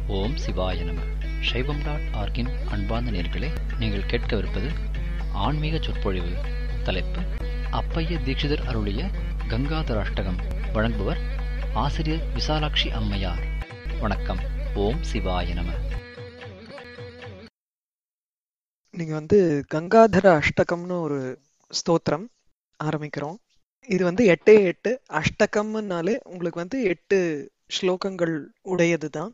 ஓம் சிவாய நம சைவம் டாட் ஆர்கின் அன்பார்ந்த நேர்களே நீங்கள் கேட்கவிருப்பது ஆன்மீக சொற்பொழிவு தலைப்பு அப்பைய தீட்சிதர் அருளிய கங்காதர அஷ்டகம் வழங்குபவர் ஆசிரியர் விசாலாட்சி அம்மையார் வணக்கம் ஓம் சிவாய நம நீங்க வந்து கங்காதர அஷ்டகம்னு ஒரு ஸ்தோத்திரம் ஆரம்பிக்கிறோம் இது வந்து எட்டே எட்டு அஷ்டகம்னாலே உங்களுக்கு வந்து எட்டு ஸ்லோகங்கள் உடையதுதான்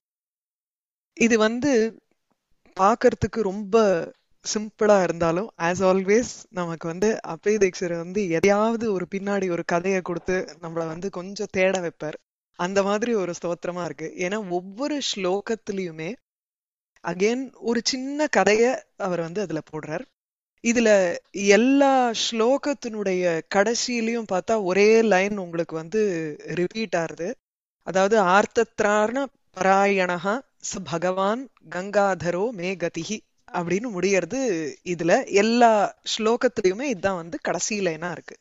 இது வந்து பார்க்கறதுக்கு ரொம்ப சிம்பிளா இருந்தாலும் ஆஸ் ஆல்வேஸ் நமக்கு வந்து அப்பே தீக்ஷர் வந்து எதையாவது ஒரு பின்னாடி ஒரு கதையை கொடுத்து நம்மள வந்து கொஞ்சம் தேட வைப்பார் அந்த மாதிரி ஒரு ஸ்தோத்திரமா இருக்கு ஏன்னா ஒவ்வொரு ஸ்லோகத்திலயுமே அகைன் ஒரு சின்ன கதைய அவர் வந்து அதுல போடுறார் இதுல எல்லா ஸ்லோகத்தினுடைய கடைசியிலயும் பார்த்தா ஒரே லைன் உங்களுக்கு வந்து ரிப்பீட் ஆறுது அதாவது ஆர்த்தத்ரான பராயணஹா ச பகவான் கங்காதரோ மே கதிஹி அப்படின்னு முடியறது இதுல எல்லா ஸ்லோகத்திலயுமே இதுதான் வந்து கடைசி லைனா இருக்கு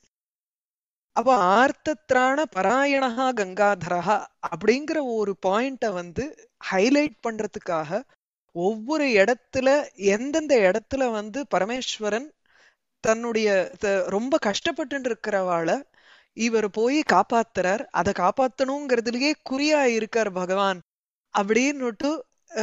அப்போ ஆர்த்தத்ரான பராயணஹா கங்காதரஹா அப்படிங்கிற ஒரு பாயிண்ட வந்து ஹைலைட் பண்றதுக்காக ஒவ்வொரு இடத்துல எந்தெந்த இடத்துல வந்து பரமேஸ்வரன் தன்னுடைய ரொம்ப கஷ்டப்பட்டு இருக்கிறவாள இவர் போய் காப்பாத்துறார் அதை காப்பாத்தணுங்கிறதுலயே குறியா இருக்கார் பகவான் அப்படின்னுட்டு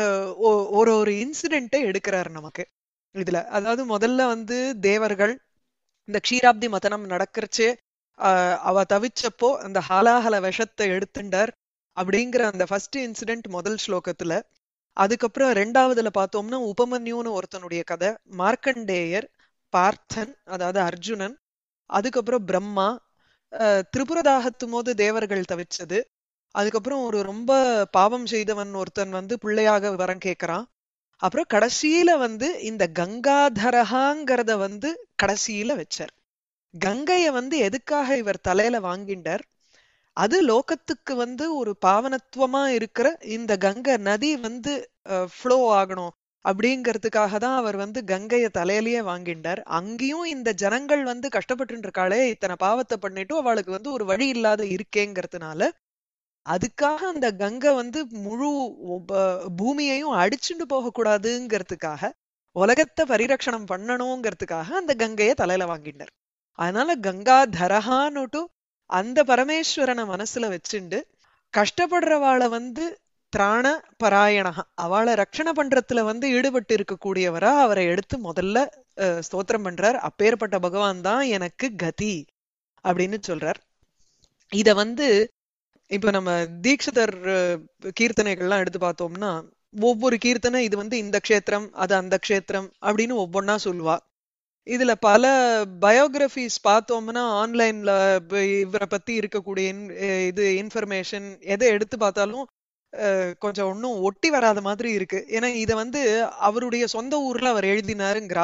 ஒரு ஒரு இன்சிடென்ட்டை எடுக்கிறார் நமக்கு இதுல அதாவது முதல்ல வந்து தேவர்கள் இந்த க்ஷீராப்தி மதனம் நடக்கிறச்சே அவ தவிச்சப்போ அந்த ஹாலாஹல விஷத்தை எடுத்துண்டார் அப்படிங்கிற அந்த ஃபர்ஸ்ட் இன்சிடென்ட் முதல் ஸ்லோகத்துல அதுக்கப்புறம் ரெண்டாவதுல பார்த்தோம்னா உபமன்யுன்னு ஒருத்தனுடைய கதை மார்க்கண்டேயர் பார்த்தன் அதாவது அர்ஜுனன் அதுக்கப்புறம் பிரம்மா திரிபுரதாகத்து போது தேவர்கள் தவிச்சது அதுக்கப்புறம் ஒரு ரொம்ப பாவம் செய்தவன் ஒருத்தன் வந்து பிள்ளையாக வரம் கேட்கிறான் அப்புறம் கடைசியில வந்து இந்த கங்காதரகாங்கிறத வந்து கடைசியில வச்சார் கங்கைய வந்து எதுக்காக இவர் தலையில வாங்கிண்டார் அது லோகத்துக்கு வந்து ஒரு பாவனத்துவமா இருக்கிற இந்த கங்கை நதி வந்து ஃப்ளோ ஆகணும் அப்படிங்கிறதுக்காக தான் அவர் வந்து கங்கைய தலையிலேயே வாங்கிண்டார் அங்கேயும் இந்த ஜனங்கள் வந்து கஷ்டப்பட்டு இருக்காளே இத்தனை பாவத்தை பண்ணிட்டு அவளுக்கு வந்து ஒரு வழி இல்லாத இருக்கேங்கிறதுனால அதுக்காக அந்த கங்கை வந்து முழு பூமியையும் அடிச்சுட்டு போக கூடாதுங்கிறதுக்காக உலகத்தை பரிரட்சணம் பண்ணணுங்கிறதுக்காக அந்த கங்கைய தலையில வாங்கிட்டார் அதனால கங்கா தரஹான்னுட்டு அந்த பரமேஸ்வரனை மனசுல வச்சுண்டு கஷ்டப்படுறவாளை வந்து திராண பராயணகா அவளை ரட்சணை பண்றதுல வந்து ஈடுபட்டு இருக்கக்கூடியவரா அவரை எடுத்து முதல்ல ஸ்தோத்திரம் பண்றார் அப்பேற்பட்ட பகவான் தான் எனக்கு கதி அப்படின்னு சொல்றார் இத வந்து இப்ப நம்ம தீட்சிதர் கீர்த்தனைகள்லாம் எடுத்து பார்த்தோம்னா ஒவ்வொரு கீர்த்தனை இது வந்து இந்த க்ஷேத்திரம் அது அந்த க்ஷேத்திரம் அப்படின்னு ஒவ்வொன்னா சொல்லுவா இதுல பல பயோகிராபிஸ் பார்த்தோம்னா ஆன்லைன்ல இவரை பத்தி இருக்கக்கூடிய இது இன்ஃபர்மேஷன் எதை எடுத்து பார்த்தாலும் கொஞ்சம் ஒன்னும் ஒட்டி வராத மாதிரி இருக்கு ஏன்னா இத வந்து அவருடைய சொந்த ஊர்ல அவர் எழுதினாருங்கிறா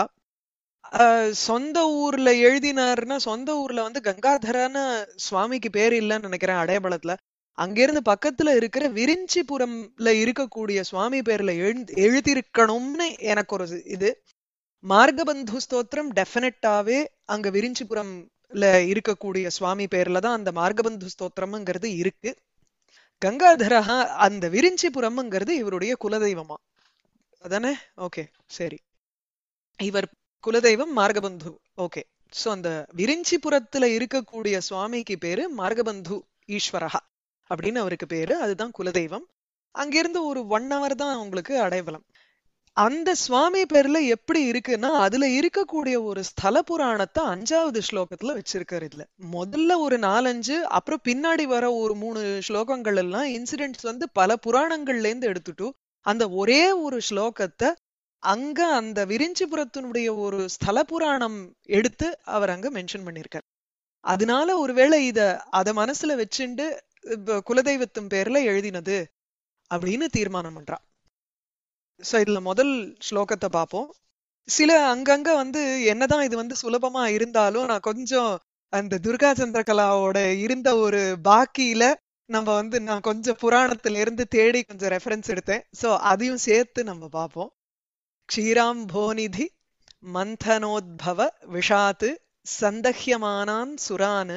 சொந்த ஊர்ல எழுதினாருன்னா சொந்த ஊர்ல வந்து கங்காதரான சுவாமிக்கு பேர் இல்லைன்னு நினைக்கிறேன் அடையபலத்துல அங்கிருந்து பக்கத்துல இருக்கிற விரிஞ்சிபுரம்ல இருக்கக்கூடிய சுவாமி பேர்ல எழு எழுதியிருக்கணும்னு எனக்கு ஒரு இது மார்கபந்து ஸ்தோத்திரம் டெஃபினட்டாவே அங்க விரிஞ்சிபுரம்ல இருக்கக்கூடிய சுவாமி பேர்ல தான் அந்த மார்கபந்து ஸ்தோத்திரம்ங்கிறது இருக்கு கங்காதரஹா அந்த விரிஞ்சிபுரம்ங்கிறது இவருடைய குலதெய்வமா அதானே ஓகே சரி இவர் குலதெய்வம் மார்கபந்து ஓகே சோ அந்த விரிஞ்சிபுரத்துல இருக்கக்கூடிய சுவாமிக்கு பேரு மார்கபந்து ஈஸ்வரஹா அப்படின்னு அவருக்கு பேரு அதுதான் குலதெய்வம் அங்கிருந்து ஒரு ஒன் ஹவர் தான் உங்களுக்கு அடைவலம் அந்த சுவாமி பேர்ல எப்படி இருக்குன்னா அதுல இருக்கக்கூடிய ஒரு ஸ்தல புராணத்தை அஞ்சாவது ஸ்லோகத்துல வச்சிருக்காரு இதுல முதல்ல ஒரு நாலஞ்சு அப்புறம் பின்னாடி வர ஒரு மூணு ஸ்லோகங்கள் எல்லாம் இன்சிடென்ட்ஸ் வந்து பல புராணங்கள்ல இருந்து எடுத்துட்டு அந்த ஒரே ஒரு ஸ்லோகத்தை அங்க அந்த விரிஞ்சிபுரத்தினுடைய ஒரு ஸ்தல புராணம் எடுத்து அவர் அங்க மென்ஷன் பண்ணிருக்கார் அதனால ஒருவேளை இத அத மனசுல வச்சுண்டு குலதெய்வத்தின் பேர்ல எழுதினது அப்படின்னு தீர்மானம் பண்றா சோ இதுல முதல் ஸ்லோகத்தை பார்ப்போம் சில அங்கங்க வந்து என்னதான் இது வந்து சுலபமா இருந்தாலும் நான் கொஞ்சம் அந்த துர்கா சந்திரகலாவோட இருந்த ஒரு பாக்கியில நம்ம வந்து நான் கொஞ்சம் புராணத்துல இருந்து தேடி கொஞ்சம் ரெஃபரன்ஸ் எடுத்தேன் சோ அதையும் சேர்த்து நம்ம பார்ப்போம் க்ஷீராம்போநிதி மந்தனோத்பவ விஷாத்து சந்தஹ்யமானான் சுரான்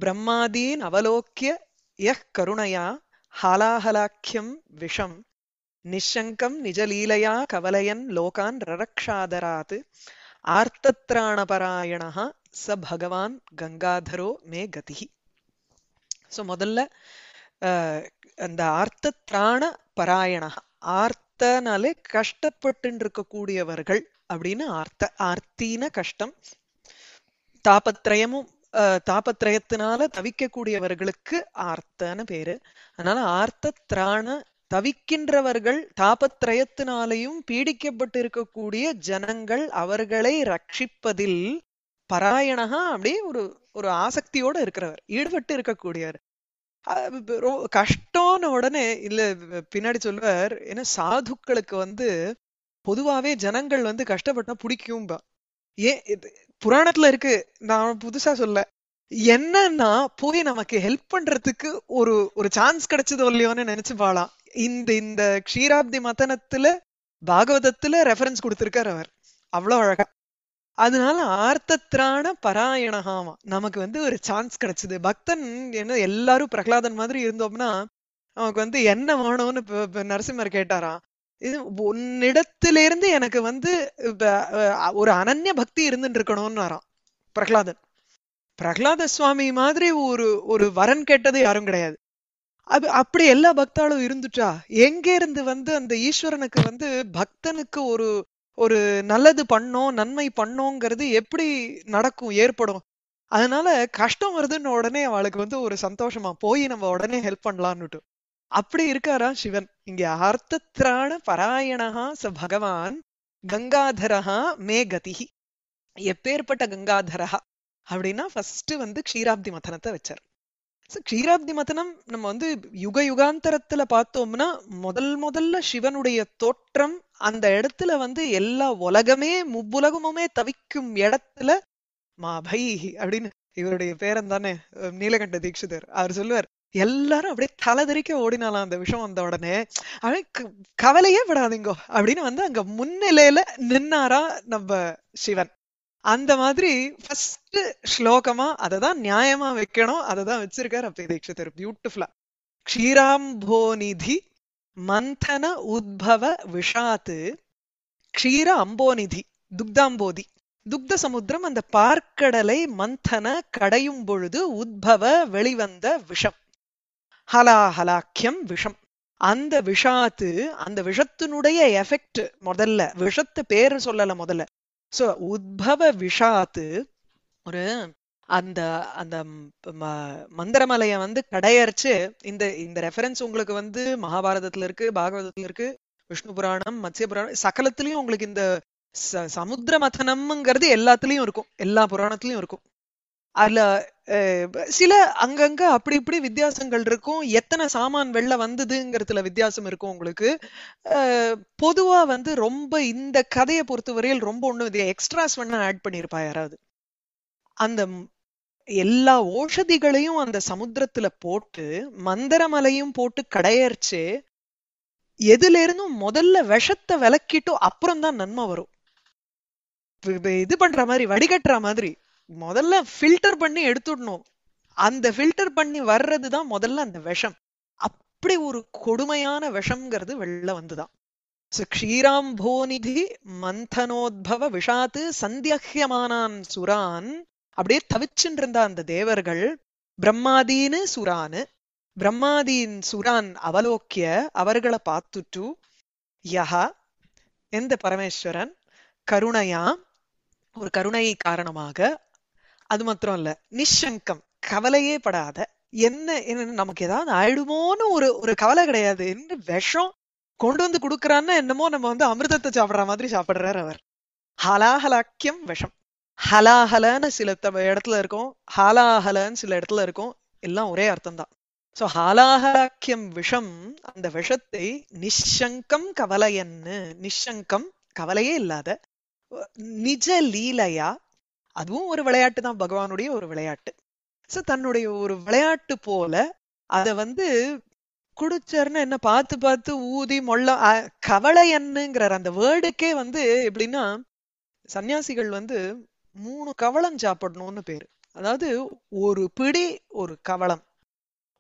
பிரம்மாதீன் அவலோக்கிய யஹ் கருணையா ஹாலாஹலாக்கியம் விஷம் நிஷங்கம் நிஜலீலையா கவலையன் லோகான் ரரக்ஷாதராத் ஆர்த்தத்ராணபராயணா ச பகவான் கங்காதரோ மே கதிஹி சோ முதல்ல அஹ், அந்த ஆர்த்தத்ராண பராயணா ஆர்த்தனாலே கஷ்டப்பட்டு இருக்கக்கூடியவர்கள் அப்படின்னு ஆர்த்த ஆர்த்தின கஷ்டம் தாபத்ரயமும் அஹ், தாபத்ரயத்தினால தவிக்கக்கூடியவர்களுக்கு ஆர்த்தன்னு பேரு அதனால ஆர்த்த திராண தவிக்கின்றவர்கள் தாபத்ரயத்தினாலையும் பீடிக்கப்பட்டு இருக்கக்கூடிய ஜனங்கள் அவர்களை ரட்சிப்பதில் பராயணகா அப்படியே ஒரு ஒரு ஆசக்தியோட இருக்கிறவர் ஈடுபட்டு இருக்கக்கூடியவர் அஹ் இப்ப ரொ- கஷ்டம்னு உடனே இல்ல பின்னாடி சொல்லுவார் ஏன்னா சாதுக்களுக்கு வந்து பொதுவாவே ஜனங்கள் வந்து கஷ்டப்பட்டா பிடிக்கும்பா ஏன் இது புராணத்துல இருக்கு நான் புதுசா சொல்ல என்னன்னா போய் நமக்கு ஹெல்ப் பண்றதுக்கு ஒரு ஒரு சான்ஸ் கிடைச்சதோ இல்லையோன்னு நினைச்சு பாலாம் இந்த இந்த க்ஷீராப்தி மதனத்துல பாகவதத்துல ரெஃபரன்ஸ் கொடுத்திருக்கார் அவர் அவ்வளவு அழகா அதனால ஆர்த்தத்ராண பராயணகாமா நமக்கு வந்து ஒரு சான்ஸ் கிடைச்சது பக்தன் என்ன எல்லாரும் பிரகலாதன் மாதிரி இருந்தோம்னா நமக்கு வந்து என்ன வேணும்னு இப்ப- இப்ப நரசிம்மர் கேட்டாராம் இது உன்னிடத்திலிருந்து எனக்கு வந்து இப்ப, அஹ், ஒரு அனன்ய பக்தி இருந்துட்டு இருக்கணும்னு பிரகலாதன் பிரகலாத சுவாமி மாதிரி ஒரு ஒரு வரன் கேட்டது யாரும் கிடையாது அது அப்படி எல்லா பக்தாளும் இருந்துட்டா எங்க இருந்து வந்து அந்த ஈஸ்வரனுக்கு வந்து பக்தனுக்கு ஒரு ஒரு நல்லது பண்ணோம் நன்மை பண்ணோங்கிறது எப்படி நடக்கும் ஏற்படும் அதனால கஷ்டம் வருதுன்னு உடனே அவளுக்கு வந்து ஒரு சந்தோஷமா போய் நம்ம உடனே ஹெல்ப் பண்ணலான்னுட்டு அப்படி இருக்காரா சிவன் இங்க ஆர்த்தத்ராண பராயணஹா ச பகவான் கங்காதரஹா மே கதிஹி எப்பேற்பட்ட கங்காதரஹா அப்படின்னா ஃபர்ஸ்ட் வந்து க்ஷீராப்தி மதனத்தை வச்சார் So, க்ஷீராப்தி மதனம் நம்ம வந்து யுக யுகாந்தரத்துல பார்த்தோம்னா முதல் முதல்ல சிவனுடைய தோற்றம் அந்த இடத்துல வந்து எல்லா உலகமே முப்புலகமுமே தவிக்கும் இடத்துல மாபை அப்படின்னு இவருடைய பேரன் தானே அஹ் நீலகண்ட தீட்சிதர் அவர் சொல்லுவார் எல்லாரும் அப்படியே தலைதறிக்க ஓடினாலாம் அந்த விஷயம் வந்த உடனே அவன் க- கவலையே படாதீங்கோ அப்படின்னு வந்து அங்க முன்னிலையில நின்னாரா நம்ம சிவன் அந்த மாதிரி ஃபர்ஸ்ட் ஸ்லோகமா அததான் நியாயமா வைக்கணும் அததான் வச்சிருக்காரு அப்ப தீட்சிதர் பியூட்டிஃபுல்லா க்ஷீராம்போநிதி மந்தன உத்பவ விஷாத்து க்ஷீர அம்போநிதி துக்தாம்போதி துக்த சமுத்திரம் அந்த பார்க்கடலை மந்தன கடையும் பொழுது உத்பவ வெளிவந்த விஷம் ஹலாஹலாக்கியம் விஷம் அந்த விஷாத்து அந்த விஷத்தினுடைய எஃபெக்ட் முதல்ல விஷத்து பேரு சொல்லல முதல்ல சோ உத்பவ விஷாத்து ஒரு அந்த அந்த ம் ம- மந்திரமலைய வந்து கடையரிச்சு இந்த இந்த ரெஃபரன்ஸ் உங்களுக்கு வந்து மகாபாரதத்துல இருக்கு பாகவதத்துல இருக்கு விஷ்ணு புராணம் மத்ஸ்ய புராணம் சகலத்திலயும் உங்களுக்கு இந்த ச- சமுத்திர மதனம்ங்கிறது எல்லாத்துலயும் இருக்கும் எல்லா புராணத்திலயும் இருக்கும் அதுல அஹ், சில அங்கங்க அப்படி இப்படி வித்தியாசங்கள் இருக்கும் எத்தனை சாமான் வெளில வந்ததுங்கிறதுல வித்தியாசம் இருக்கும் உங்களுக்கு அஹ், பொதுவா வந்து ரொம்ப இந்த கதையை பொறுத்தவரையில் ரொம்ப ஒண்ணு எக்ஸ்ட்ராஸ் வேணா ஆட் பண்ணிருப்பா யாராவது அந்த ம்- எல்லா ஓஷதிகளையும் அந்த சமுத்திரத்துல போட்டு மந்தரமலையும் போட்டு கடையரிச்சு எதுல இருந்தும் முதல்ல விஷத்தை விலக்கிட்டு அப்புறம் தான் நன்மை வரும் இப்ப- இப்ப இது பண்ற மாதிரி வடிகட்டுற மாதிரி முதல்ல ஃபில்டர் பண்ணி எடுத்துடணும் அந்த ஃபில்டர் பண்ணி வர்றதுதான் முதல்ல அந்த விஷம் அப்படி ஒரு கொடுமையான விஷம்ங்கிறது வெளில வந்துதான் So, க்ஷீராம்போநிதி மந்தனோத்பவ விஷாத்து சந்தியஹ்யமானான் சுரான் அப்படியே தவிச்சுட்டு இருந்த அந்த தேவர்கள் பிரம்மாதீனு சுரானு பிரம்மாதீன் சுரான் அவலோக்கிய அவர்களை பார்த்துட்டு யஹா எந்த பரமேஸ்வரன் கருணையா ஒரு கருணை காரணமாக அது மாத்திரம் இல்ல நிஷங்கம் கவலையே படாத என்ன என்ன நமக்கு ஏதாவது ஆயிடுமோன்னு ஒரு ஒரு கவலை கிடையாது என்ன விஷம் கொண்டு வந்து கொடுக்கறான்னா என்னமோ நம்ம வந்து அமிர்தத்தை சாப்பிடுற மாதிரி சாப்பிடுறாரு அவர் ஹலாஹலாக்கியம் விஷம் ஹலாஹலன்னு சில த- இடத்துல இருக்கும் ஹாலாஹலன்னு சில இடத்துல இருக்கும் எல்லாம் ஒரே அர்த்தம் தான் சோ ஹாலாஹலாக்கியம் விஷம் அந்த விஷத்தை நிஷங்கம் கவலையன்னு நிஷங்கம் கவலையே இல்லாத நிஜ லீலையா அதுவும் ஒரு விளையாட்டு தான் பகவானுடைய ஒரு விளையாட்டு சோ தன்னுடைய ஒரு விளையாட்டு போல அத வந்து குடிச்சாருன்னா என்ன பார்த்து பார்த்து ஊதி மொள்ள அ- கவளையன்னுங்கிறார் அந்த வேர்டுக்கே வந்து எப்படின்னா சன்னியாசிகள் வந்து மூணு கவளம் சாப்பிடணும்னு பேரு அதாவது ஒரு பிடி ஒரு கவளம்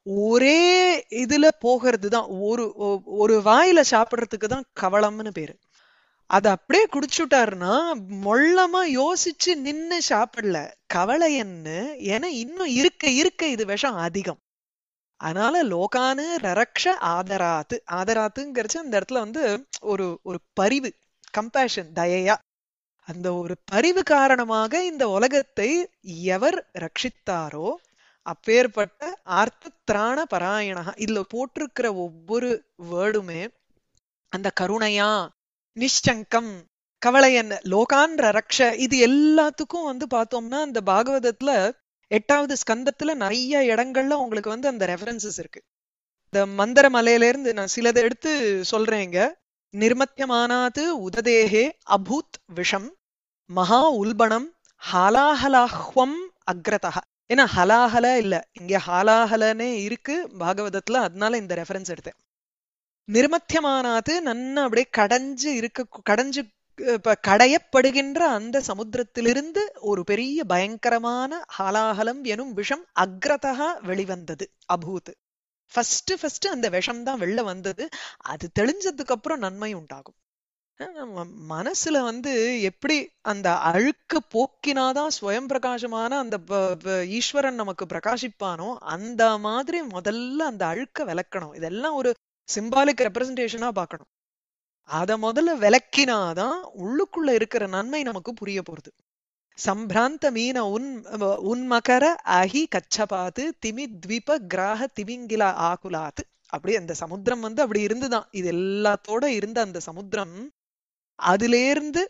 ஒரே இதுல போகிறது தான் ஒரு ஒ- ஒரு வாயில சாப்பிடுறதுக்கு தான் கவளம்னு பேரு அத அப்படியே குடிச்சுட்டாருன்னா மொள்ளமா யோசிச்சு நின்னு சாப்பிடல கவளையன்னு ஏன்னா இன்னும் இருக்க இருக்க இது விஷம் அதிகம் அதனால லோகானு ரரக்ஷ ஆதராத்து ஆதராத்துங்கிறச்சு அந்த இடத்துல வந்து ஒரு ஒரு பரிவு கம்பேஷன் தயையா அந்த ஒரு பரிவு காரணமாக இந்த உலகத்தை எவர் ரட்சித்தாரோ அப்பேற்பட்ட ஆர்த்த திராண பராயணா இதுல போட்டிருக்கிற ஒவ்வொரு வேர்டுமே அந்த கருணையா நிஷ்சங்கம் கவலையன் லோகான் ரக்ஷ இது எல்லாத்துக்கும் வந்து பார்த்தோம்னா அந்த பாகவதத்துல எட்டாவது ஸ்கந்தத்துல நிறைய இடங்கள்ல உங்களுக்கு வந்து அந்த ரெஃபரன்சஸ் இருக்கு இந்த மந்தர மலையில இருந்து நான் சிலதை எடுத்து சொல்றேங்க நிர்மத்தியமானாது உததேகே அபூத் விஷம் மகா உல்பணம் ஹாலாஹலாஹ்வம் அக்ரதா ஏன்னா ஹலாஹல இல்ல இங்க ஹாலாஹலனே இருக்கு பாகவதத்துல அதனால இந்த ரெஃபரன்ஸ் எடுத்தேன் நிர்மத்தியமானாது நன்னா அப்படியே கடைஞ்சு இருக்க கடைஞ்சு அஹ், இப்ப கடையப்படுகின்ற அந்த சமுத்திரத்திலிருந்து ஒரு பெரிய பயங்கரமான ஹாலாஹலம் எனும் விஷம் அக்ரதா வெளிவந்தது அபூத் ஃபர்ஸ்ட் ஃபர்ஸ்ட் அந்த விஷம் தான் வெளில வந்தது அது தெளிஞ்சதுக்கு அப்புறம் நன்மை உண்டாகும் அஹ் நம்ம மனசுல வந்து எப்படி அந்த அழுக்க போக்கினாதான் ஸ்வயம் பிரகாசமான அந்த ப- ப- ஈஸ்வரன் நமக்கு பிரகாசிப்பானோ அந்த மாதிரி முதல்ல அந்த அழுக்க விளக்கணும் இதெல்லாம் ஒரு சிம்பாலிக் ரெப்ரசன்டேஷனா பார்க்கணும் அத முதல்ல விளக்கினாதான் உள்ளுக்குள்ள இருக்கிற நன்மை நமக்கு புரிய போறது சம்பிராந்த மீன உன் அஹ் உன்மகர அஹி கச்சபாத்து திமி த்வீப கிராக திமிங்கில ஆகுலாத்து அப்படி அந்த சமுத்திரம் வந்து அப்படி இருந்துதான் இது எல்லாத்தோட இருந்த அந்த சமுத்திரம் அதிலேருந்து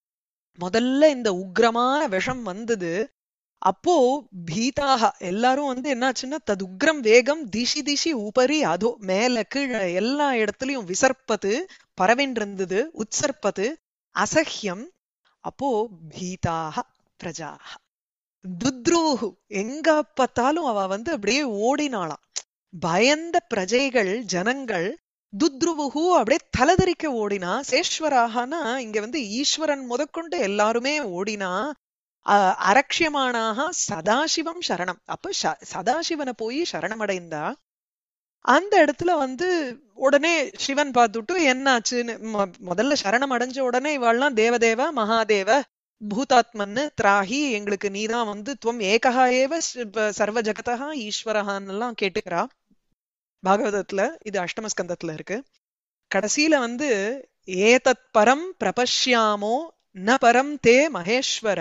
முதல்ல இந்த உக்ரமான விஷம் வந்தது அப்போ பீதாக எல்லாரும் வந்து என்னாச்சுன்னா தது உக்ரம் வேகம் திசி திசி உபரி அதோ மேல கீழே எல்லா இடத்துலயும் விசர்ப்பது பரவென்றிருந்தது உற்சர்ப்பது அசஹ்யம் அப்போ பீதாக பிரஜாக துத்ரூஹு எங்க பார்த்தாலும் அவ வந்து அப்படியே ஓடினாளாம் பயந்த பிரஜைகள் ஜனங்கள் துத்ருவுகு அப்படியே தலதறிக்க ஓடினா சேஸ்வராகனா இங்க வந்து ஈஸ்வரன் முதற்கொண்டு எல்லாருமே ஓடினா அஹ், அரக்ஷியமானாக சதாசிவம் சரணம் அப்ப ச- சதாசிவனை போய் சரணமடைந்தா அந்த இடத்துல வந்து உடனே சிவன் பார்த்துட்டு என்னாச்சுன்னு மொ- முதல்ல சரணம் அடைஞ்ச உடனே இவாள்லாம் தேவதேவ மகாதேவ பூதாத்மன்னு திராஹி எங்களுக்கு நீதான் வந்து துவம் ஏகஹா ஏவ ஸ்- ப- சர்வ ஜகதா ஈஸ்வரஹான்னு எல்லாம் கேட்டுக்கிறா பாகவதத்துல இது அஷ்டம ஸ்கந்தத்துல இருக்கு கடைசியில வந்து ஏதத் பரம் பிரபஷ்யாமோ ந பரம் தே மகேஸ்வர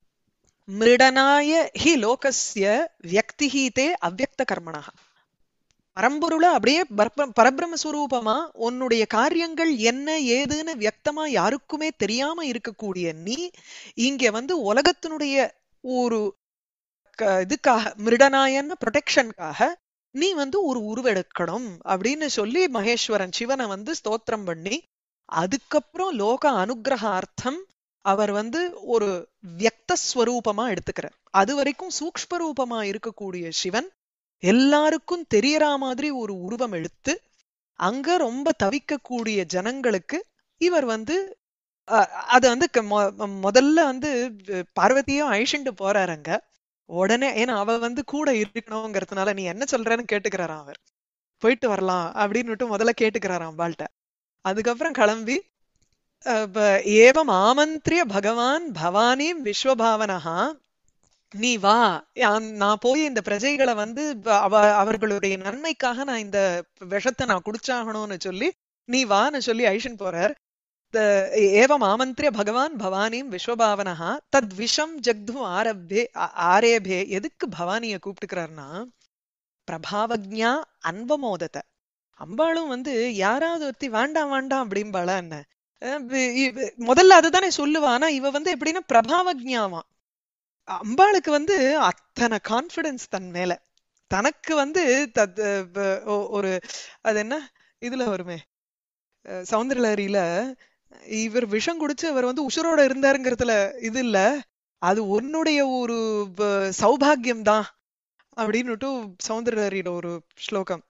மிருடனாய ஹி லோகஸ்ய வியக்திஹி தே அவ்யக்த கர்மணா பரம்பொருள அப்படியே பரப- பரபிரம்ம சுரூபமா உன்னுடைய காரியங்கள் என்ன ஏதுன்னு வியக்தமா யாருக்குமே தெரியாம இருக்கக்கூடிய நீ இங்க வந்து உலகத்தினுடைய ஒரு க- இதுக்காக மிருடனாயன்னு ப்ரொடெக்ஷனுக்காக நீ வந்து ஒரு உருவெடுக்கணும் அப்படின்னு சொல்லி மகேஸ்வரன் சிவனை வந்து ஸ்தோத்திரம் பண்ணி அதுக்கப்புறம் லோக அனுகிரகார்த்தம் அவர் வந்து ஒரு வியக்த ஸ்வரூபமா எடுத்துக்கிறார் அது வரைக்கும் சூக்ஷ்ம ரூபமா இருக்கக்கூடிய சிவன் எல்லாருக்கும் தெரியற மாதிரி ஒரு உருவம் எடுத்து அங்க ரொம்ப தவிக்கக்கூடிய ஜனங்களுக்கு இவர் வந்து அஹ், அது வந்து க- மொ- முதல்ல வந்து அஹ், பார்வதியும் அழிச்சுண்டு போறாருங்க உடனே ஏன்னா அவ வந்து கூட இருக்கணுங்கிறதுனால நீ என்ன சொல்றேன்னு கேட்டுக்கிறாராம் அவர் போயிட்டு வரலாம் அப்படின்னுட்டு முதல்ல கேட்டுக்கிறாராம் அம்பாள்கிட்ட அதுக்கப்புறம் கிளம்பி அஹ், ப- ஏவம் ஆமந்திரிய பகவான் பவானிம் விஸ்வபாவனஹா நீ வா யான்- நான் போய் இந்த பிரஜைகளை வந்து ப- அவ அவர்களுடைய நன்மைக்காக நான் இந்த விஷத்தை நான் குடிச்சாகணும்னு சொல்லி நீ வான்னு சொல்லி ஐஷன் போறார் த- ஏவம் ஆமந்திரிய பகவான் பவானிம் விஸ்வபாவனஹா தத் விஷம் ஜக்து ஆரப்பே ஆ- ஆரேபே எதுக்கு பவானிய கூப்பிட்டுக்கிறாருன்னா பிரபாவஜ்ஞா அன்பமோதத்தை அம்பாளும் வந்து யாராவது ஒருத்தி வேண்டாம் வேண்டாம் அப்படிம்பாளா என்ன அஹ் வி- இவ- முதல்ல அதுதானே சொல்லுவா ஆனா இவ வந்து எப்படின்னா பிரபாவஜ்ஞாவாம் அம்பாளுக்கு வந்து அத்தனை கான்பிடன்ஸ் தன் மேல தனக்கு வந்து தத் வ- ஒ- ஒரு அது என்ன இதுல வருமே அஹ் சௌந்தரலஹரியில இவர் விஷம் குடிச்சு அவர் வந்து உசுரோட இருந்தாருங்கிறதுல இது இல்ல அது உன்னுடைய ஒரு வ- சௌபாகியம் தான் அப்படின்னுட்டு சௌந்தரலஹரியோட ஒரு ஸ்லோகம்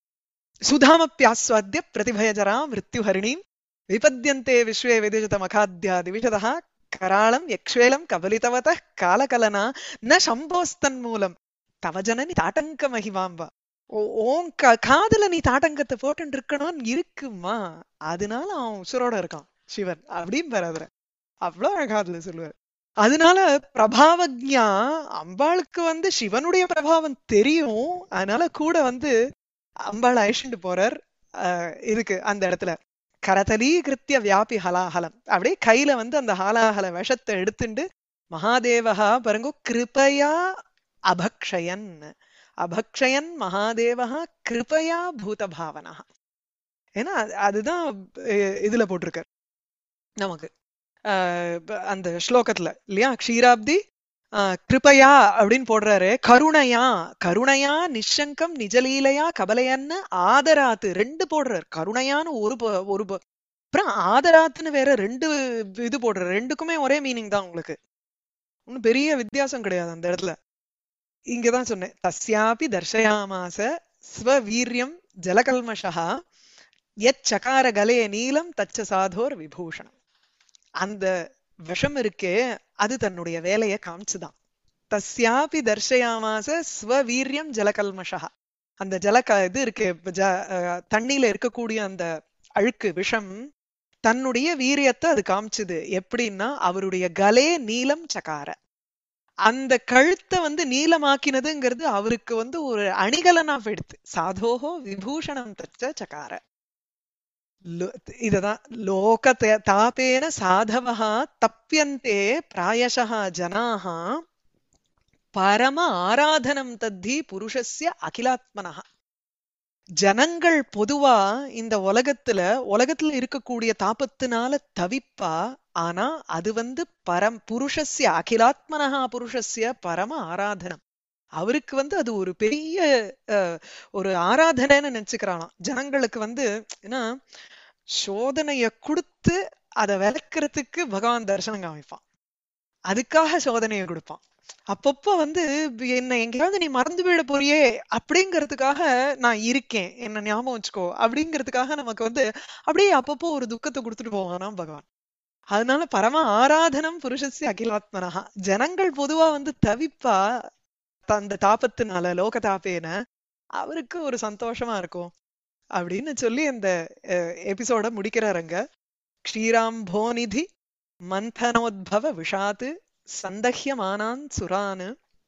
சுதாமப்பியாஸ்வாத்திய பிரதிபயஜரா மிருத்யுஹரிணீம் விபத்யந்தே விஸ்வே விதிஜத மகாத்யா திவிஷதா கராளம் யக்ஷ்வேலம் கபலிதவத காலகலனா ந சம்போஸ்தன் மூலம் தவ ஜனனி தாட்டங்க மகிமாம்பா ஓ- உன் கா- காதுல நீ தாட்டங்கத்தை போட்டு இருக்கணும்னு இருக்குமா அதனால அவன் உசுரோட இருக்கான் சிவன் அப்படின்னு பெறாதுற அவ்வளவு அழகா அதுல சொல்லுவார் அதனால பிரபாவஜா அம்பாளுக்கு வந்து சிவனுடைய பிரபாவம் தெரியும் அதனால கூட வந்து அம்பாள் அழிச்சுட்டு போறார் ஆஹ் இதுக்கு அந்த இடத்துல கரதலீகிருத்திய வியாபி ஹலாஹலம் அப்படியே கையில வந்து அந்த ஹாலாஹல விஷத்தை எடுத்துண்டு மகாதேவஹா பாருங்க கிருபயா அபக்ஷயன் அபக்ஷயன் மகாதேவஹா கிருபயா பூத பாவனா ஏன்னா அது- அதுதான் அஹ், இதுல போட்டிருக்கார் நமக்கு ஆஹ் ப- அந்த ஸ்லோகத்துல இல்லையா க்ஷீராப்தி ஆஹ் கிருபையா அப்படின்னு போடுறாரு கருணையா கருணையா நிஷங்கம் நிஜலீலையா கபலையன்னு ஆதராத்து ரெண்டு போடுறாரு கருணையான்னு ஒரு ப- ஒரு ப- அப்புறம் ஆதராத்துன்னு வேற ரெண்டு இது போடுறாரு ரெண்டுக்குமே ஒரே மீனிங் தான் உங்களுக்கு ஒன்னும் பெரிய வித்தியாசம் கிடையாது அந்த இடத்துல இங்கதான் சொன்னேன் தஸ்யாபி தர்ஷயாமாச ஸ்வவீரியம் ஜலகல்மஷா எச் சகார கலே நீலம் தச்ச சாதோர் விபூஷணம் அந்த விஷம் இருக்கே அது தன்னுடைய வேலையை காமிச்சுதான் தஸ்யாபி தர்ஷயாமாச ஸ்வவீரியம் ஜலகல்மஷா அந்த ஜலக இது இருக்கு இப்ப ஜ- அஹ் தண்ணியில இருக்கக்கூடிய அந்த அழுக்கு விஷம் தன்னுடைய வீரியத்தை அது காமிச்சுது எப்படின்னா அவருடைய கலே நீலம் சகார அந்த கழுத்தை வந்து நீலமாக்கினதுங்கிறது அவருக்கு வந்து ஒரு அணிகலனா போயிடுது சாதோஹோ விபூஷணம் தச்ச சகார லோ- இததான் லோக தே- தாபேன சாதவா தப்பியந்தே பிராயசः ஜனாः பரம ஆராதனம் தத்தி புருஷஸ்ய அகிலாத்மனः ஜனங்கள் பொதுவா இந்த உலகத்துல உலகத்துல இருக்கக்கூடிய தாபத்தினால தவிப்பா ஆனா அது வந்து பரம் புருஷஸ்ய அகிலாத்மனஹா புருஷஸ்ய பரம ஆராதனம் அவருக்கு வந்து அது ஒரு பெரிய அஹ், ஒரு ஆராதனைன்னு நினைச்சுக்கிறானாம் ஜனங்களுக்கு வந்து ஏன்னா சோதனைய கொடுத்து அதை விளக்குறதுக்கு பகவான் தரிசனம் காமிப்பான் அதுக்காக சோதனையை கொடுப்பான் அப்பப்போ வந்து என்ன எங்கேயாவது நீ மறந்து விட போறியே அப்படிங்கிறதுக்காக நான் இருக்கேன் என்ன ஞாபகம் வச்சுக்கோ அப்படிங்கிறதுக்காக நமக்கு வந்து அப்படியே அப்பப்போ ஒரு துக்கத்தை கொடுத்துட்டு போவானாம் பகவான் அதனால பரம ஆராதனம் புருஷஸ்ய அகிலாத்மனஹா ஜனங்கள் பொதுவா வந்து தவிப்பா த- அந்த தாபத்தினால லோக தாபேன அவருக்கு ஒரு சந்தோஷமா இருக்கும் அப்படின்னு சொல்லி அந்த எபிசோட முடிக்கிறாருங்க க்ஷீராம்போநிதி மந்தனோத்பவ விஷாத் சந்தஹ்யமானான் சுரான்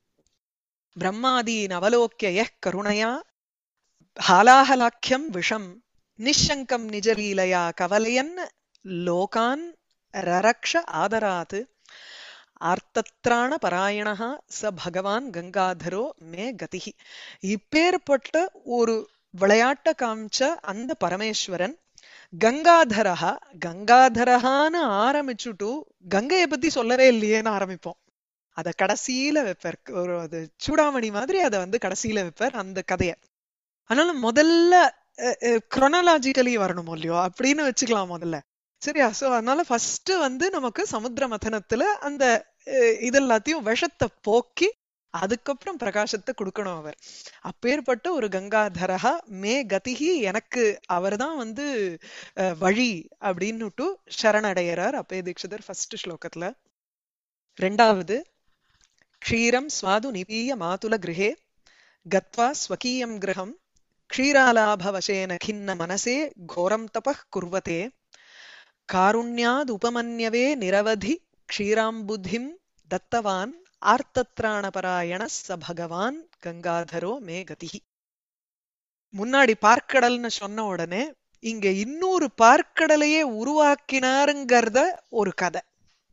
பிரம்மாதீன் அவலோக்கிய யः கருணையா ஹாலாஹலாக்கியம் விஷம் நிஷங்கம் நிஜலீலையா கவலையன் லோகான் ரரக்ஷ ஆதராத் ஆர்த்தத்ராண பராயணா ச பகவான் கங்காதரோ மே கதிஹி இப்பேற்பட்ட ஒரு விளையாட்ட காமிச்ச அந்த பரமேஸ்வரன் கங்காதரஹா கங்காதரஹான்னு ஆரம்பிச்சுட்டு கங்கையை பத்தி சொல்லவே இல்லையேன்னு ஆரம்பிப்போம் அத கடைசியில வைப்பார் ஒரு அது சூடாமணி மாதிரி அதை வந்து கடைசியில வைப்பார் அந்த கதைய அதனால முதல்ல குரோனாலாஜிக்கலி வரணும் இல்லையோ அப்படின்னு வச்சுக்கலாம் முதல்ல சரியா சோ அதனால ஃபர்ஸ்ட் வந்து நமக்கு சமுத்திர மதனத்துல அந்த அஹ், இது எல்லாத்தையும் விஷத்தை போக்கி அதுக்கப்புறம் பிரகாசத்தை கொடுக்கணும் அவர் அப்பேற்பட்ட ஒரு கங்காதரஹா மே கதிஹி எனக்கு அவர்தான் வந்து அஹ், வழி அப்படின்னுட்டு சரணடைகிறார் அப்பே தீட்சிதர் ஃபர்ஸ்ட் ஸ்லோகத்துல ரெண்டாவது க்ஷீரம் ஸ்வாது நிபீய மாதுல கிருஹே கத்வா ஸ்வகீயம் கிரகம் க்ஷீராலாபவசேன கிண்ண மனசே கோரம் தபः குர்வதே காருண்யாத் உபமன்யவே நிரவதி க்ஷீராம்புதிம் தத்தவான் ஆர்த்தத்ராணபராயண ச பகவான் கங்காதரோ மே கதிஹி முன்னாடி பார்க்கடல்னு சொன்ன உடனே இங்க இன்னொரு பார்க்கடலையே உருவாக்கினாருங்கிறத ஒரு கதை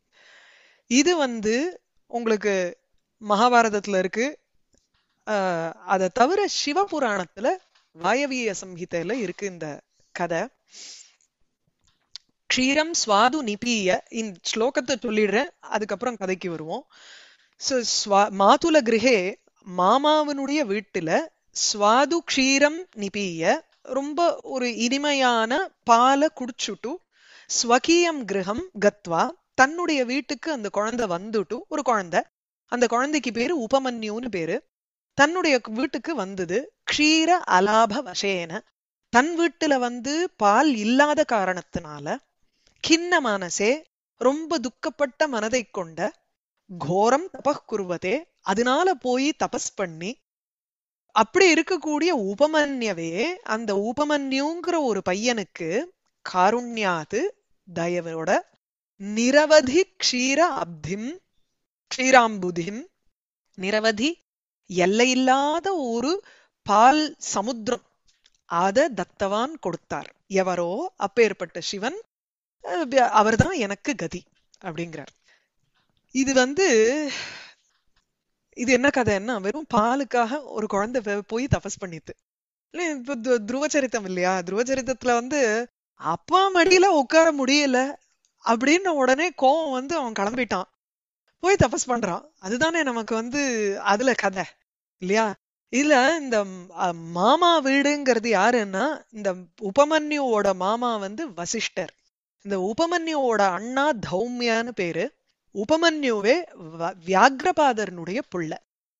இது வந்து உங்களுக்கு மகாபாரதத்துல இருக்கு ஆஹ் அதை தவிர சிவபுராணத்துல வாயவிய சம்ஹிதையில இருக்கு இந்த கதை க்ஷீரம் ஸ்வாது நிபீய இந்த ஸ்லோகத்தை சொல்லிடுறேன் அதுக்கப்புறம் கதைக்கு வருவோம் So, ஸ்வா- மாதுல கிரகே மாமாவனுடைய வீட்டுல ஸ்வாது க்ஷீரம் நிபீய ரொம்ப ஒரு இனிமையான பாலை குடிச்சுட்டு ஸ்வகீயம் கிரகம் கத்வா தன்னுடைய வீட்டுக்கு அந்த குழந்தை வந்துட்டு ஒரு குழந்தை அந்த குழந்தைக்கு பேரு உபமன்யுன்னு பேரு தன்னுடைய வீட்டுக்கு வந்தது க்ஷீர அலாப வசேன தன் வீட்டுல வந்து பால் இல்லாத காரணத்தினால கிண்ண மனசே ரொம்ப துக்கப்பட்ட மனதை கொண்ட கோரம் தபः குருவதே அதனால போய் தபஸ் பண்ணி அப்படி இருக்கக்கூடிய உபமன்யவே அந்த உபமன்யுங்கிற ஒரு பையனுக்கு காருண்யாது தயவோட நிரவதி க்ஷீர அப்திம் க்ஷீராம்புதிம் நிரவதி எல்லையில்லாத ஒரு பால் சமுத்திரம் அத தத்தவான் கொடுத்தார் எவரோ அப்பேற்பட்ட சிவன் அஹ் அவர்தான் எனக்கு கதி அப்படிங்கிறார் இது வந்து இது என்ன கதைன்னா வெறும் பாலுக்காக ஒரு குழந்தை வே- போய் தபஸ் பண்ணித்து இல்ல இப்ப து- துருவ சரித்தம் இல்லையா துருவ சரித்தத்துல வந்து அப்பா மடியில உட்கார முடியல அப்படின்னு உடனே கோவம் வந்து அவன் கிளம்பிட்டான் போய் தபஸ் பண்றான் அதுதானே நமக்கு வந்து அதுல கதை இல்லையா இதுல இந்த ம், அ, மாமா வீடுங்கிறது யாருன்னா இந்த உபமன்யுவோட மாமா வந்து வசிஷ்டர் இந்த உபமன்யுவோட அண்ணா தௌமியான்னு பேரு உபமன்யுவே வ- வியாக்ரபாதரனுடைய புள்ள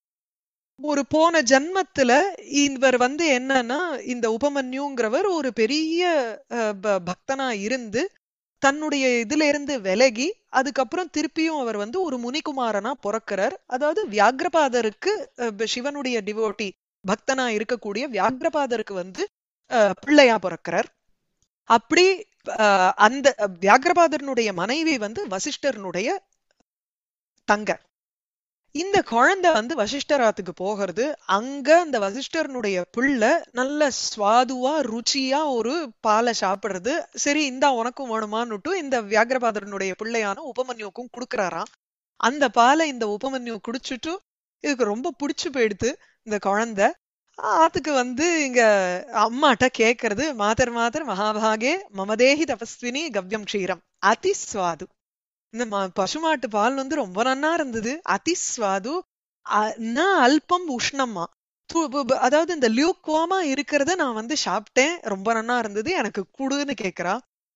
ஒரு போன ஜன்மத்துல இவர் வந்து என்னன்னா இந்த உபமன்யுங்கிறவர் ஒரு பெரிய அஹ், ப- பக்தனா இருந்து தன்னுடைய இதுல இருந்து விலகி அதுக்கப்புறம் திருப்பியும் அவர் வந்து ஒரு முனிகுமாரனா பிறக்கிறார் அதாவது வியாக்ரபாதருக்கு அஹ், ப- சிவனுடைய டிவோட்டி பக்தனா இருக்கக்கூடிய வியாக்ரபாதருக்கு வந்து அஹ், பிள்ளையா பிறக்கிறார் அப்படி அஹ், அந்த அஹ், வியாக்ரபாதரனுடைய மனைவி வந்து வசிஷ்டர்னுடைய தங்க இந்த குழந்தை வந்து வசிஷ்டராத்துக்கு போகிறது அங்க அந்த வசிஷ்டர்னுடைய பிள்ளை நல்ல சுவாதுவா ருச்சியா ஒரு பாலை சாப்பிடுறது சரி இந்தா உனக்கும் வேணுமான்னுட்டு இந்த வியாகிரபாதரனுடைய பிள்ளையான உபமன்யுக்கும் கொடுக்கறாராம் அந்த பாலை இந்த உபமன்யு குடிச்சிட்டு இதுக்கு ரொம்ப பிடிச்சு போயிடுத்து இந்த குழந்தை அதுக்கு வந்து இங்க அம்மாட்ட கேக்குறது மாதர் மாதர் மகாபாகே மமதேஹி தபஸ்வினி கவ்யம் க்ஷீரம் அதி சுவாது இந்த ம- பசுமாட்டு பால் வந்து ரொம்ப நன்னா இருந்தது அதிஸ்வாது அ- ந அல்பம் உஷ்ணமா து- ப- ப- அதாவது இந்த லியூக்வாமா இருக்கிறத நான் வந்து சாப்பிட்டேன் ரொம்ப நன்னா இருந்தது எனக்கு குடுன்னு கேக்குறா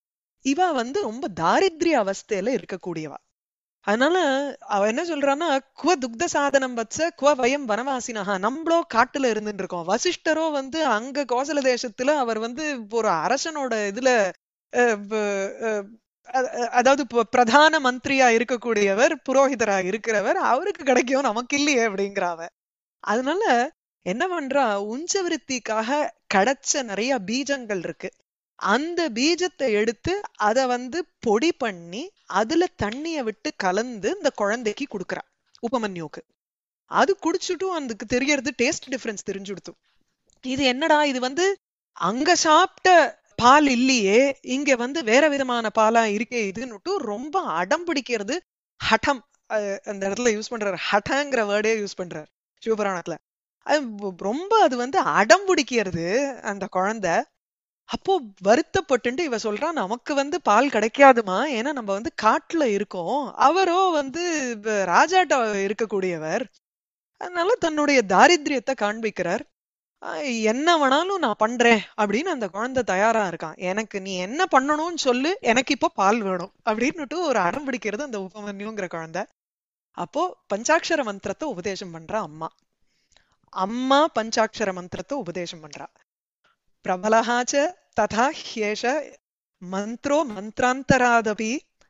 இவ வந்து ரொம்ப தாரித்ரிய அவஸ்தையில இருக்கக்கூடியவா அதனால அவ என்ன சொல்றான்னா குவ துக்த சாதனம் வச்ச குவ வயம் வனவாசினஹா நம்மளோ காட்டுல இருந்துட்டு இருக்கோம் வசிஷ்டரோ வந்து அங்க கோசல தேசத்துல அவர் வந்து ஒரு அரசனோட இதுல அஹ், ப- அஹ், அ- அ- அதாவது இப்ப பிரதான மந்திரியா இருக்கக்கூடியவர் புரோகிதரா இருக்கிறவர் அவருக்கு கிடைக்கும் நமக்கு இல்லையே அப்படிங்கிறாவ அதனால என்ன பண்றா உஞ்சவிருத்திக்காக கிடைச்ச நிறைய பீஜங்கள் இருக்கு அந்த பீஜத்தை எடுத்து அத வந்து பொடி பண்ணி அதுல தண்ணிய விட்டு கலந்து இந்த குழந்தைக்கு கொடுக்கறா உபமன்யுக்கு அது குடிச்சுட்டும் அதுக்கு தெரியறது டேஸ்ட் டிஃபரன்ஸ் தெரிஞ்சுடுத்து இது என்னடா இது வந்து அங்க சாப்பிட்ட பால் இல்லையே இங்க வந்து வேற விதமான பாலா இருக்கே இதுன்னுட்டு ரொம்ப அடம் பிடிக்கிறது ஹடம் அஹ் அந்த இடத்துல யூஸ் பண்றாரு ஹடங்கிற வேர்டே யூஸ் பண்றாரு சிவபுராணத்துல அது ரொ- ரொம்ப அது வந்து அடம் பிடிக்கிறது அந்த குழந்தை அப்போ வருத்தப்பட்டுட்டு இவ சொல்றா நமக்கு வந்து பால் கிடைக்காதுமா ஏன்னா நம்ம வந்து காட்டுல இருக்கோம் அவரோ வந்து இப்ப ராஜாட்ட இருக்கக்கூடியவர் அதனால தன்னுடைய தாரித்ரியத்தை காண்பிக்கிறார் ஆஹ் என்ன வேணாலும் நான் பண்றேன் அப்படின்னு அந்த குழந்தை தயாரா இருக்கான் எனக்கு நீ என்ன பண்ணணும்னு சொல்லு எனக்கு இப்போ பால் வேணும் அப்படின்னுட்டு ஒரு அடம் பிடிக்கிறது அந்த உபமன்யுங்கிற குழந்தை அப்போ பஞ்சாட்சர மந்திரத்தை உபதேசம் பண்றா அம்மா அம்மா பஞ்சாட்சர மந்திரத்தை உபதேசம் பண்றா பிரபலஹாச்ச ததா ஹ்யேஷ மந்த்ரோ மந்த்ராந்தராதபி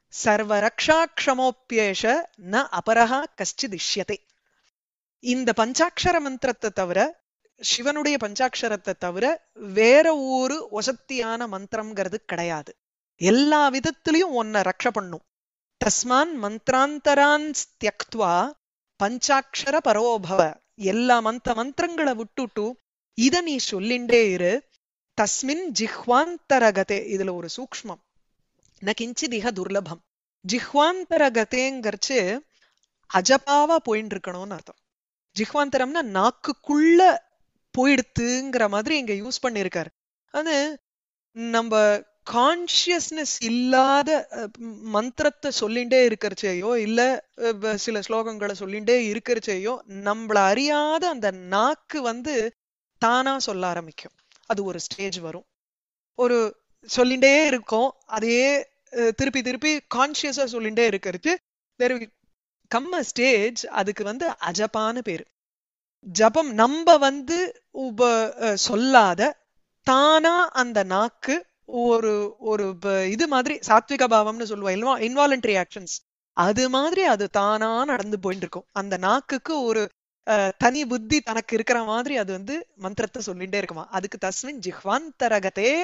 சர்வரக்ஷாக்ஷமோப்பியேஷ ந அபரஹா கஷ்டிதிஷ்யதே இந்த பஞ்சாட்சர மந்திரத்தை தவிர சிவனுடைய பஞ்சாட்சரத்தை தவிர வேற ஒரு வசத்தியான மந்திரம்ங்கிறது கிடையாது எல்லா விதத்திலையும் உன்னை ரக்ஷ பண்ணும் தஸ்மான் மந்திராந்தரான் தியக்துவா பஞ்சாட்சர பரோபவ எல்லா மந்த மந்திரங்களை விட்டுட்டு இத நீ சொல்லிண்டே இரு தஸ்மின் ஜிஹ்வாந்தரகதே இதுல ஒரு சூக்ஷ்மம் ந கிஞ்சித் இஹ துர்லபம் ஜிஹ்வாந்தரகதேங்கிறச்சு அஜபாவா போயின்னு இருக்கணும்னு அர்த்தம் ஜிஹ்வாந்தரம்னா நாக்குக்குள்ள போயிடுத்துங்கிற மாதிரி இங்க யூஸ் பண்ணிருக்காரு அது நம்ம கான்சியஸ்னஸ் இல்லாத அஹ், ம், மந்திரத்தை சொல்லிண்டே இருக்கிறச்சேயோ இல்ல அஹ், வ- சில ஸ்லோகங்களை சொல்லிண்டே இருக்கிறச்சேயோ நம்மள அறியாத அந்த நாக்கு வந்து தானா சொல்ல ஆரம்பிக்கும் அது ஒரு ஸ்டேஜ் வரும் ஒரு சொல்லிண்டே இருக்கோம் அதே அஹ், திருப்பி திருப்பி கான்சியஸா சொல்லிண்டே இருக்கிறது தெர் கம் அ ஸ்டேஜ் அதுக்கு வந்து அஜபான்னு பேரு ஜபம் நம்ம வந்து உப அஹ், சொல்லாத தானா அந்த நாக்கு ஒரு ஒரு ப- இது மாதிரி சாத்விக பாவம்னு சொல்லுவோம் இன்வாலண்டரி ஆக்ஷன்ஸ் அது மாதிரி அது தானா நடந்து போயிட்டு இருக்கும் அந்த நாக்குக்கு ஒரு அஹ், தனி புத்தி தனக்கு இருக்கிற மாதிரி அது வந்து மந்திரத்தை சொல்லிட்டே இருக்குமா அதுக்கு தஸ்மின் ஜிஹ்வாந்தரகதே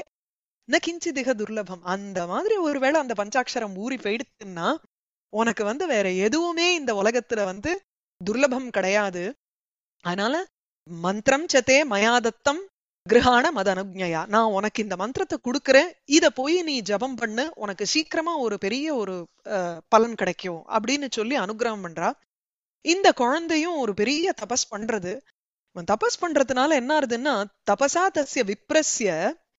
ந கிஞ்சிதிக துர்லபம் அந்த மாதிரி ஒருவேளை அந்த பஞ்சாட்சரம் ஊறி போயிடுச்சுன்னா உனக்கு வந்து வேற எதுவுமே இந்த உலகத்துல வந்து துர்லபம் கிடையாது அதனால மந்திரம் சத்தே மயாதத்தம் கிரகாண மத அனுஜயா நான் உனக்கு இந்த மந்திரத்தை கொடுக்கறேன் இத போய் நீ ஜபம் பண்ணு உனக்கு சீக்கிரமா ஒரு பெரிய ஒரு அஹ், பலன் கிடைக்கும் அப்படின்னு சொல்லி அனுகிரகம் பண்றா இந்த குழந்தையும் ஒரு பெரிய தபஸ் பண்றது இவன் தபஸ் பண்றதுனால என்ன ஆறுதுன்னா தபசா தஸ்ய விப்ரஸ்ய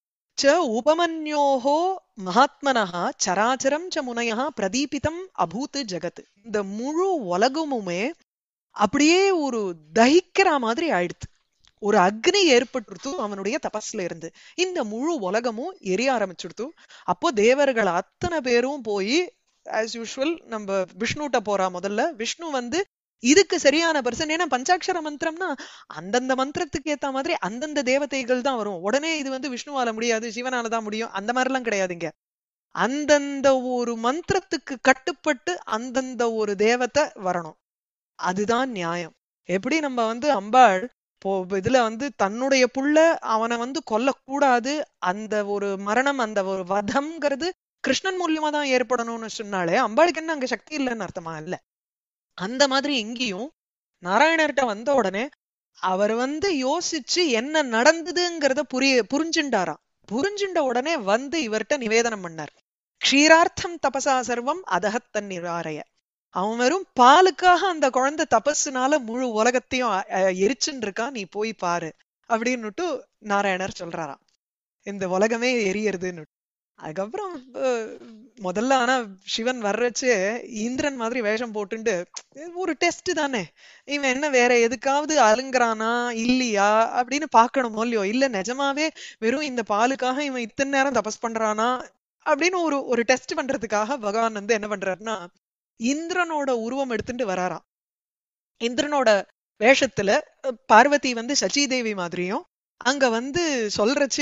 ச உபமன்யோஹோ மகாத்மனஹா சராச்சரம் ச முனையா பிரதீபிதம் அபூத் ஜகத் இந்த முழு உலகமுமே அப்படியே ஒரு தகிக்கிற மாதிரி ஆயிடுத்து ஒரு அக்னி ஏற்பட்டுருத்து அவனுடைய தபஸ்ல இருந்து இந்த முழு உலகமும் எரிய ஆரம்பிச்சுடுத்து அப்போ தேவர்கள் அத்தனை பேரும் போய் ஆஸ் யூஷுவல் நம்ம விஷ்ணுட்ட போறா முதல்ல விஷ்ணு வந்து இதுக்கு சரியான பர்சன் ஏன்னா பஞ்சாட்சர மந்திரம்னா அந்தந்த மந்திரத்துக்கு ஏத்த மாதிரி அந்தந்த தேவதைகள் தான் வரும் உடனே இது வந்து விஷ்ணுவால முடியாது சிவனால தான் முடியும் அந்த மாதிரி எல்லாம் கிடையாதுங்க அந்தந்த ஒரு மந்திரத்துக்கு கட்டுப்பட்டு அந்தந்த ஒரு தேவதை வரணும் அதுதான் நியாயம் எப்படி நம்ம வந்து அம்பாள் போ இதுல வந்து தன்னுடைய புள்ள அவனை வந்து கொல்லக்கூடாது அந்த ஒரு மரணம் அந்த ஒரு வதம்ங்கிறது கிருஷ்ணன் மூலியமா தான் ஏற்படணும்னு சொன்னாலே அம்பாளுக்கு என்ன அங்க சக்தி இல்லைன்னு அர்த்தமா இல்ல அந்த மாதிரி இங்கேயும் நாராயணர்கிட்ட வந்த உடனே அவர் வந்து யோசிச்சு என்ன நடந்ததுங்கிறத புரிய புரிஞ்சுண்டாராம் புரிஞ்சுண்ட உடனே வந்து இவர்கிட்ட நிவேதனம் பண்ணார் க்ஷீரார்த்தம் தபசா சர்வம் அதகத்தன் நிவாரைய அவன் வெறும் பாலுக்காக அந்த குழந்தை தபஸுனால முழு உலகத்தையும் அ- அ- எரிச்சுன்னு இருக்கான் நீ போய் பாரு அப்படின்னுட்டு நாராயணர் சொல்றாராம் இந்த உலகமே எரியறதுன்னு அதுக்கப்புறம் அஹ், முதல்ல ஆனா சிவன் வர்றச்சு இந்திரன் மாதிரி வேஷம் போட்டுண்டு ஒரு டெஸ்ட் தானே இவன் என்ன வேற எதுக்காவது அலுங்குறானா இல்லையா அப்படின்னு பார்க்கணுமோ இல்லையோ இல்ல நிஜமாவே வெறும் இந்த பாலுக்காக இவன் இத்தனை நேரம் தபஸ் பண்றானா அப்படின்னு ஒரு ஒரு டெஸ்ட் பண்றதுக்காக பகவான் வந்து என்ன பண்றாருன்னா இந்திரனோட உருவம் எடுத்துட்டு வராராம் இந்திரனோட வேஷத்துல அஹ், பார்வதி வந்து சச்சிதேவி மாதிரியும் அங்க வந்து சொல்றச்சு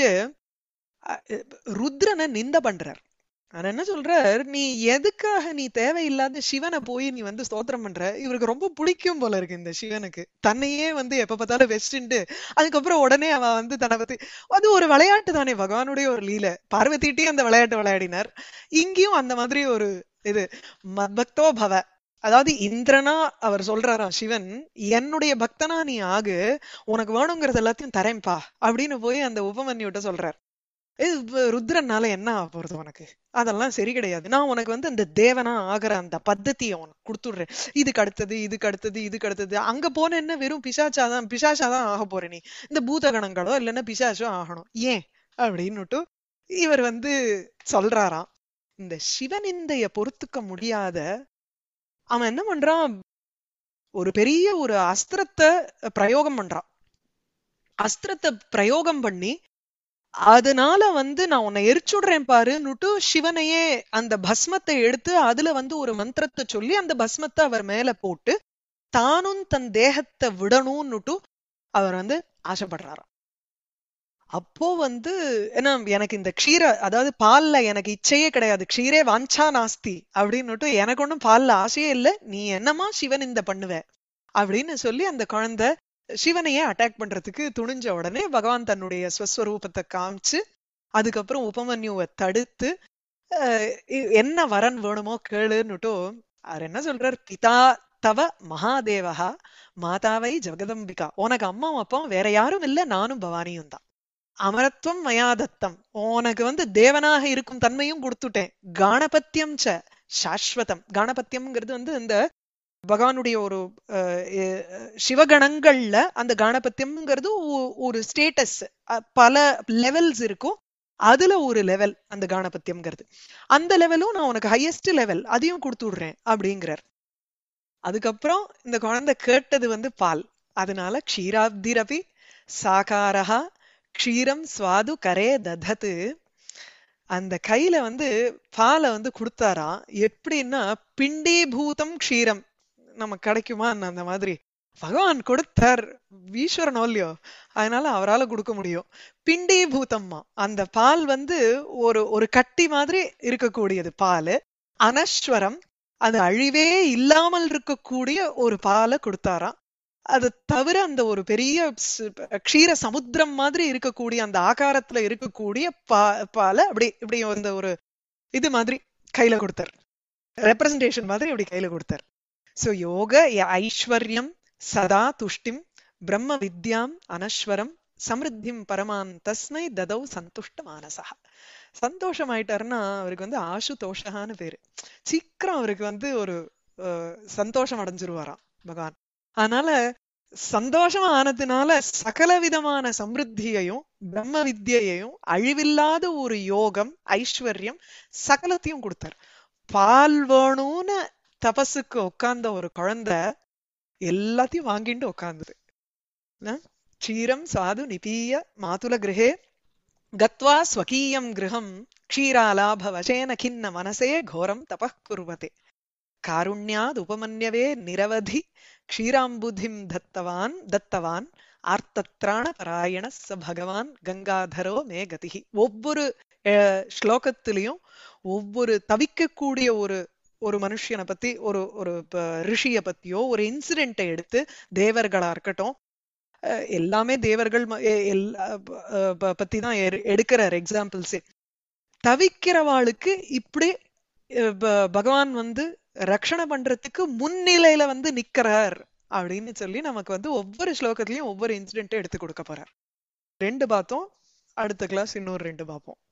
அஹ், ருத்ரனை நிந்த பண்றார் அவர் என்ன சொல்றார் நீ எதுக்காக நீ தேவையில்லாத சிவனை போய் நீ வந்து ஸ்தோத்திரம் பண்ற இவருக்கு ரொம்ப பிடிக்கும் போல இருக்கு இந்த சிவனுக்கு தன்னையே வந்து எப்ப பார்த்தாலும் வெஸ்ட்டு அதுக்கப்புறம் உடனே அவ வந்து தன்னை பத்தி அது ஒரு விளையாட்டு தானே பகவானுடைய ஒரு லீலை பார்வதிட்டையும் அந்த விளையாட்டு விளையாடினார் இங்கேயும் அந்த மாதிரி ஒரு இது மத்பக்தோ பவ அதாவது இந்திரனா அவர் சொல்றாராம் சிவன் என்னுடைய பக்தனா நீ ஆகு உனக்கு வேணுங்கிறது எல்லாத்தையும் தரேன்பா அப்படின்னு போய் அந்த உபமன்யுட்ட சொல்றார் இது இப்ப ருத்ரனால என்ன ஆக போறது உனக்கு அதெல்லாம் சரி கிடையாது நான் உனக்கு வந்து அந்த தேவனா ஆகிற அந்த பத்ததியை உனக்கு கொடுத்துடுறேன் இதுக்கு அடுத்தது இதுக்கு அடுத்தது இதுக்கு அடுத்தது அங்க போன என்ன வெறும் பிசாச்சாதான் பிசாச்சாதான் ஆக போற நீ இந்த பூதகணங்களோ இல்லைன்னா பிசாச்சோ ஆகணும் ஏன் அப்படின்னுட்டு இவர் வந்து சொல்றாராம் இந்த சிவனிந்தைய பொறுத்துக்க முடியாத அவன் என்ன பண்றான் ஒரு பெரிய ஒரு அஸ்திரத்தை பிரயோகம் பண்றான் அஸ்திரத்தை பிரயோகம் பண்ணி அதனால வந்து நான் உன்னை எரிச்சுடுறேன் பாருன்னுட்டு சிவனையே அந்த பஸ்மத்தை எடுத்து அதுல வந்து ஒரு மந்திரத்தை சொல்லி அந்த பஸ்மத்தை அவர் மேல போட்டு தானும் தன் தேகத்தை விடணும்னுட்டு அவர் வந்து ஆசைப்படுறாராம் அப்போ வந்து ஏன்னா எனக்கு இந்த க்ஷீர அதாவது பால்ல எனக்கு இச்சையே கிடையாது க்ஷீரே வாஞ்சா நாஸ்தி அப்படின்னுட்டு எனக்கு ஒண்ணும் பால்ல ஆசையே இல்லை நீ என்னமா சிவன் இந்த பண்ணுவ அப்படின்னு சொல்லி அந்த குழந்தை சிவனையே அட்டாக் பண்றதுக்கு துணிஞ்ச உடனே பகவான் தன்னுடைய ஸ்வஸ்வரூபத்தை காமிச்சு அதுக்கப்புறம் உபமன்யுவை தடுத்து அஹ் இ- என்ன வரன் வேணுமோ கேளுன்னுட்டோ அவர் என்ன சொல்றார் பிதா தவ மகாதேவஹா மாதாவை ஜெகதம்பிகா உனக்கு அம்மாவும் அப்பாவும் வேற யாரும் இல்ல நானும் பவானியும் தான் அமரத்துவம் மயாதத்தம் உனக்கு வந்து தேவனாக இருக்கும் தன்மையும் கொடுத்துட்டேன் காணபத்தியம் ச சாஸ்வதம் காணபத்தியம்ங்கிறது வந்து இந்த பகவானுடைய ஒரு அஹ், எ- சிவகணங்கள்ல அந்த காணபத்தியம்ங்கிறது ஒ- ஒரு ஸ்டேட்டஸ் பல லெவல்ஸ் இருக்கும் அதுல ஒரு லெவல் அந்த காணபத்தியம்ங்கிறது அந்த லெவலும் நான் உனக்கு ஹையஸ்ட் லெவல் அதையும் கொடுத்து விடுறேன் அப்படிங்கிறார் அதுக்கப்புறம் இந்த குழந்தை கேட்டது வந்து பால் அதனால க்ஷீராப்திரபி சாகாரஹா க்ஷீரம் சுவாது கரே ததத்து அந்த கையில வந்து பாலை வந்து கொடுத்தாராம் எப்படின்னா பிண்டீபூதம் க்ஷீரம் நமக்கு கிடைக்குமா அந்த மாதிரி பகவான் கொடுத்தார் ஈஸ்வரனோ இல்லையோ அதனால அவரால கொடுக்க முடியும் பிண்டீபூதம்மா அந்த பால் வந்து ஒரு ஒரு கட்டி மாதிரி இருக்கக்கூடியது பால் அனஸ்வரம் அது அழிவே இல்லாமல் இருக்கக்கூடிய ஒரு பாலை கொடுத்தாராம் அது தவிர அந்த ஒரு பெரிய ஸ்- க்ஷீர சமுத்திரம் மாதிரி இருக்கக்கூடிய அந்த ஆகாரத்துல இருக்கக்கூடிய பா பால அப்படி இப்படி அந்த ஒரு இது மாதிரி கையில கொடுத்தார் ரெப்ரசன்டேஷன் மாதிரி அப்படி கையில கொடுத்தார் சோ யோக ய- ஐஸ்வர்யம் சதா துஷ்டிம் பிரம்ம வித்யாம் அனஸ்வரம் சமிருத்திம் பரமாம் தஸ்மை ததௌ சந்துஷ்ட மானசா சந்தோஷமாயிட்டாருன்னா அவருக்கு வந்து ஆசுதோஷகான்னு பேரு சீக்கிரம் அவருக்கு வந்து ஒரு அஹ், சந்தோஷம் அடைஞ்சிருவாராம் பகவான் அதனால சந்தோஷமா ஆனதுனால சகல விதமான சமிருத்தியையும் பிரம்ம வித்யையையும் அழிவில்லாத ஒரு யோகம் ஐஸ்வர்யம் சகலத்தையும் கொடுத்தார் பால் வேணும்னு தபசுக்கு உட்கார்ந்த ஒரு குழந்தை எல்லாத்தையும் வாங்கிட்டு உட்கார்ந்தது க்ஷீரம் சாது நிபீய மாதுல கிரகே கத்வா ஸ்வகீயம் கிரகம் க்ஷீராலாப வசேன கிண்ண மனசே கோரம் தபः குர்வதே காருண்யாத் உபமன்யவே நிரவதி க்ஷீராம்புதிம் தத்தவான் தத்தவான் ஆர்த்தத்ராண பராயண ச பகவான் கங்காதரோ மே கதிகி ஒவ்வொரு அஹ், ஸ்லோகத்திலையும் ஒவ்வொரு தவிக்கக்கூடிய ஒரு ஒரு மனுஷனை பத்தி ஒரு ஒரு ப- ரிஷிய பத்தியோ ஒரு இன்சிடென்ட்டை எடுத்து தேவர்களா இருக்கட்டும் அஹ், எல்லாமே தேவர்கள் ம- எ- எல்லா ப- அஹ், ப- பத்தி தான் எடு- எடுக்கிறார் எக்ஸாம்பிள்ஸே தவிக்கிறவாளுக்கு இப்படி அஹ், ப- பகவான் வந்து ரக்ஷணை பண்றதுக்கு முன்னிலையில வந்து நிக்கிறார் அப்படின்னு சொல்லி நமக்கு வந்து ஒவ்வொரு ஸ்லோகத்திலயும் ஒவ்வொரு இன்சிடென்ட்டை எடுத்து கொடுக்க போறார் ரெண்டு பார்த்தோம் அடுத்த கிளாஸ் இன்னொரு ரெண்டு பார்ப்போம்